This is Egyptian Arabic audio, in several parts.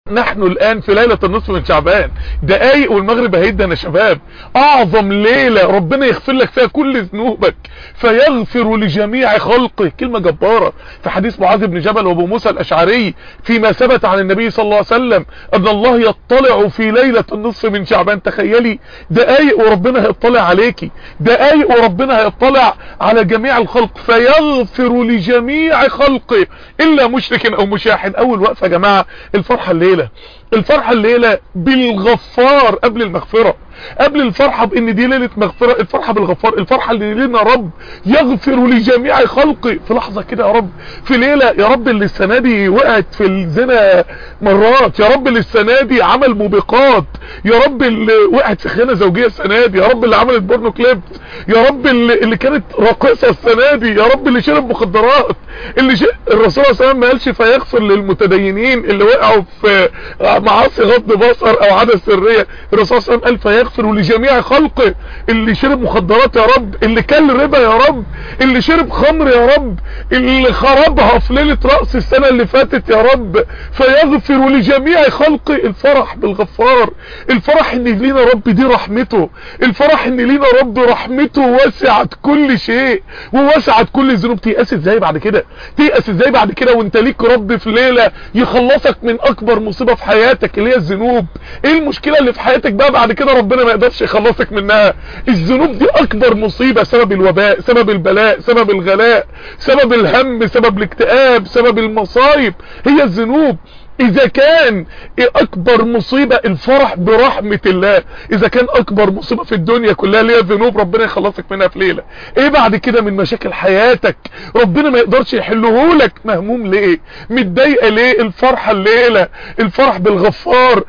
نحن الان في ليلة النصف من شعبان دقايق والمغرب هيدنا يا شباب اعظم ليلة ربنا يغفر لك فيها كل ذنوبك فيغفر لجميع خلقه كلمة جبارة في حديث معاذ بن جبل وابو موسى الاشعري فيما ثبت عن النبي صلى الله عليه وسلم ان الله يطلع في ليلة النصف من شعبان تخيلي دقايق وربنا هيطلع عليكي دقايق وربنا هيطلع على جميع الخلق فيغفر لجميع خلقه الا مشرك او مشاحن اول وقفة يا جماعة الفرحة الليلة الفرحة الليلة بالغفار قبل المغفرة قبل الفرحة بان دي ليلة مغفرة الفرحة بالغفار الفرحة اللي لنا رب يغفر لجميع خلقه في لحظة كده يا رب في ليلة يا رب اللي السنة دي وقعت في الزنا مرات يا رب اللي السنة دي عمل موبقات يا رب اللي وقعت في خيانة زوجية السنة دي يا رب اللي عملت بورنو كليب يا رب اللي, اللي كانت راقصة السنة دي يا رب اللي شرب مخدرات اللي ش... الرسول صلى الله عليه وسلم ما قالش فيغفر للمتدينين اللي وقعوا في معاصي غض بصر او عادة سرية الرسول صلى الله عليه وسلم قال فيغفر لجميع خلقه اللي شرب مخدرات يا رب اللي كل ربا يا رب اللي شرب خمر يا رب اللي خربها في ليلة رأس السنة اللي فاتت يا رب فيغفر لجميع خلقه الفرح بالغفار الفرح ان لينا رب دي رحمته الفرح ان لينا رب رحمته وسعت كل شيء ووسعت كل الذنوب تيأس ازاي بعد كده تيأس ازاي بعد كده وانت ليك رب في ليلة يخلصك من اكبر مصيبة في حياتك اللي هي الذنوب ايه المشكلة اللي في حياتك بقى بعد كده ربنا ما يقدرش يخلصك منها الذنوب دي اكبر مصيبة سبب الوباء سبب البلاء سبب الغلاء سبب الهم سبب الاكتئاب سبب المصايب هي الذنوب اذا كان ايه اكبر مصيبة الفرح برحمة الله اذا كان اكبر مصيبة في الدنيا كلها اللي هي الذنوب ربنا يخلصك منها في ليلة ايه بعد كده من مشاكل حياتك ربنا ما يقدرش يحلهولك مهموم ليه متضايقه ليه الفرحة الليلة الفرح بالغفار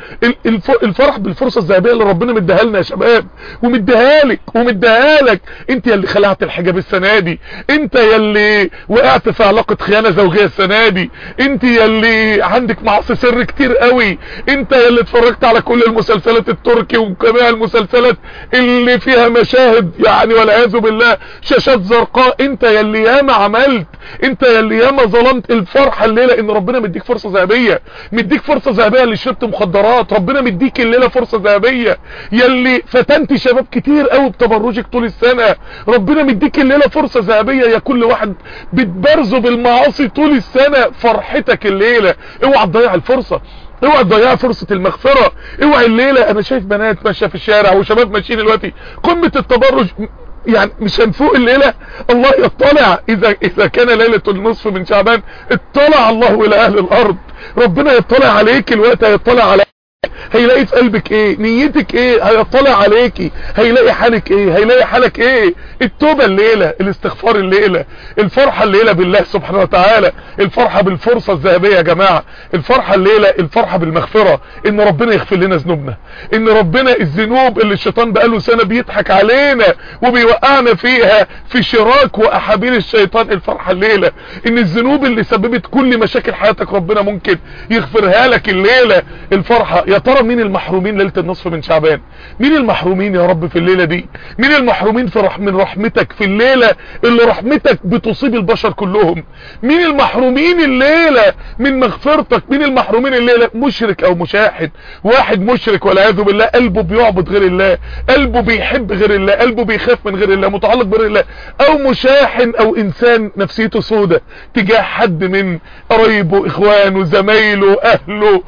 الفرح بالفرصة الذهبية اللي ربنا مديها لنا يا شباب ومديها لك ومديها لك انت يا اللي خلعت الحجاب السنة دي انت يا اللي وقعت في علاقة خيانة زوجية السنة دي انت يا اللي عندك مع معصي سر كتير قوي انت اللي اتفرجت على كل المسلسلات التركي وجميع المسلسلات اللي فيها مشاهد يعني والعياذ بالله شاشات زرقاء انت يلي ياما عملت انت يلي ياما ظلمت الفرحه الليله ان ربنا مديك فرصه ذهبيه مديك فرصه ذهبيه اللي شربت مخدرات ربنا مديك الليله فرصه ذهبيه يلي فتنت شباب كتير قوي بتبرجك طول السنه ربنا مديك الليله فرصه ذهبيه يا كل واحد بتبرزه بالمعاصي طول السنه فرحتك الليله اوعى تضيع الفرصة اوعى تضيع فرصة المغفرة اوعى الليلة انا شايف بنات ماشية في الشارع وشباب ماشيين دلوقتي قمة التبرج يعني مش هنفوق الليلة الله يطلع اذا اذا كان ليلة النصف من شعبان اطلع الله الى اهل الارض ربنا يطلع عليك الوقت هيطلع على هيلاقي في قلبك ايه نيتك ايه هيطلع عليكي هيلاقي حالك ايه هيلاقي حالك ايه التوبة الليلة الاستغفار الليلة الفرحة الليلة بالله سبحانه وتعالى الفرحة بالفرصة الذهبية يا جماعة الفرحة الليلة الفرحة بالمغفرة ان ربنا يغفر لنا ذنوبنا ان ربنا الذنوب اللي الشيطان بقاله سنة بيضحك علينا وبيوقعنا فيها في شراك واحابيل الشيطان الفرحة الليلة ان الذنوب اللي سببت كل مشاكل حياتك ربنا ممكن يغفرها لك الليلة الفرحة يا ترى مين المحرومين ليلة النصف من شعبان مين المحرومين يا رب في الليلة دي مين المحرومين في رح من رحمتك في الليلة اللي رحمتك بتصيب البشر كلهم مين المحرومين الليلة من مغفرتك مين المحرومين الليلة مشرك او مشاهد واحد مشرك والعياذ بالله قلبه بيعبد غير الله قلبه بيحب غير الله قلبه بيخاف من غير الله متعلق بغير الله او مشاحن او انسان نفسيته سودة تجاه حد من قرايبه اخوانه زمايله اهله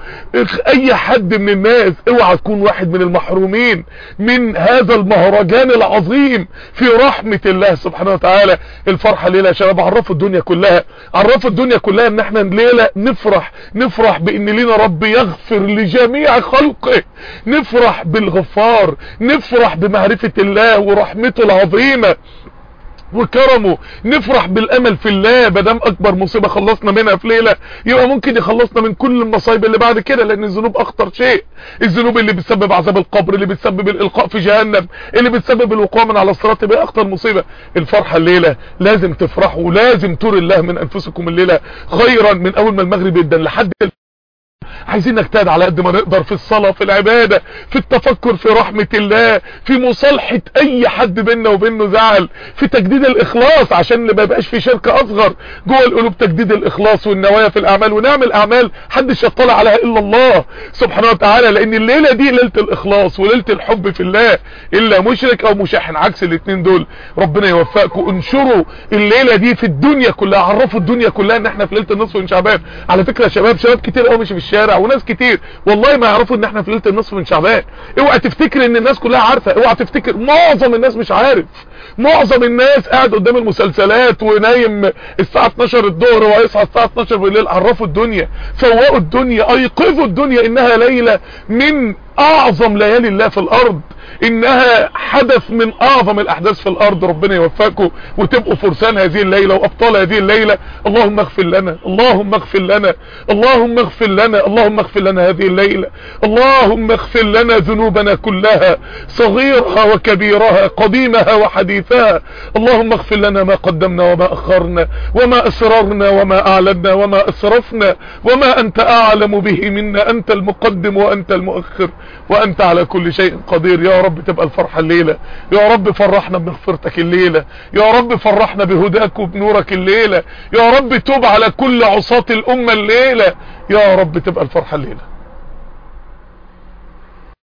اي حد من الناس اوعى تكون واحد من المحرومين من هذا المهرجان العظيم في رحمة الله سبحانه وتعالى الفرحة ليلة يا شباب عرفوا الدنيا كلها عرفوا الدنيا كلها ان احنا الليلة نفرح نفرح بان لينا رب يغفر لجميع خلقه نفرح بالغفار نفرح بمعرفة الله ورحمته العظيمة وكرمه نفرح بالامل في الله بدام اكبر مصيبة خلصنا منها في ليلة يبقى ممكن يخلصنا من كل المصايب اللي بعد كده لان الذنوب اخطر شيء الذنوب اللي بتسبب عذاب القبر اللي بتسبب الالقاء في جهنم اللي بتسبب الوقوع من على الصراط يبقى اخطر مصيبة الفرحة الليلة لازم تفرحوا لازم تروا الله من انفسكم الليلة خيرا من اول ما المغرب يبدا لحد عايزين نجتهد على قد ما نقدر في الصلاة في العبادة في التفكر في رحمة الله في مصالحة اي حد بيننا وبينه زعل في تجديد الاخلاص عشان ما يبقاش في شرك اصغر جوه القلوب تجديد الاخلاص والنوايا في الاعمال ونعمل اعمال حدش يطلع عليها الا الله سبحانه وتعالى لان الليلة دي ليلة الاخلاص وليلة الحب في الله الا مشرك او مشاحن عكس الاثنين دول ربنا يوفقكم انشروا الليلة دي في الدنيا كلها عرفوا الدنيا كلها ان احنا في ليلة النصف من شعبان على فكرة يا شباب شباب كتير قوي ماشي في الشارع وناس كتير والله ما يعرفوا ان احنا في ليلة النصف من شعبان اوعى تفتكر ان الناس كلها عارفة اوعى تفتكر معظم الناس مش عارف معظم الناس قاعد قدام المسلسلات ونايم الساعة 12 الظهر وهيصحى الساعة 12 بالليل عرفوا الدنيا فوقوا الدنيا ايقظوا الدنيا انها ليلة من اعظم ليالي الله في الارض انها حدث من اعظم الاحداث في الارض ربنا يوفقكم وتبقوا فرسان هذه الليلة وابطال هذه الليلة اللهم اغفر لنا اللهم اغفر لنا اللهم اغفر لنا اللهم اغفر لنا هذه الليلة اللهم اغفر لنا ذنوبنا كلها صغيرها وكبيرها قديمها وحديثها اللهم اغفر لنا ما قدمنا وما اخرنا وما اسررنا وما اعلنا وما اسرفنا وما انت اعلم به منا انت المقدم وانت المؤخر وانت على كل شيء قدير يا رب تبقى الفرحة الليلة يا رب فرحنا بمغفرتك الليلة يا رب فرحنا بهداك وبنورك الليلة يا رب توب على كل عصاة الامة الليلة يا رب تبقى الفرحة الليلة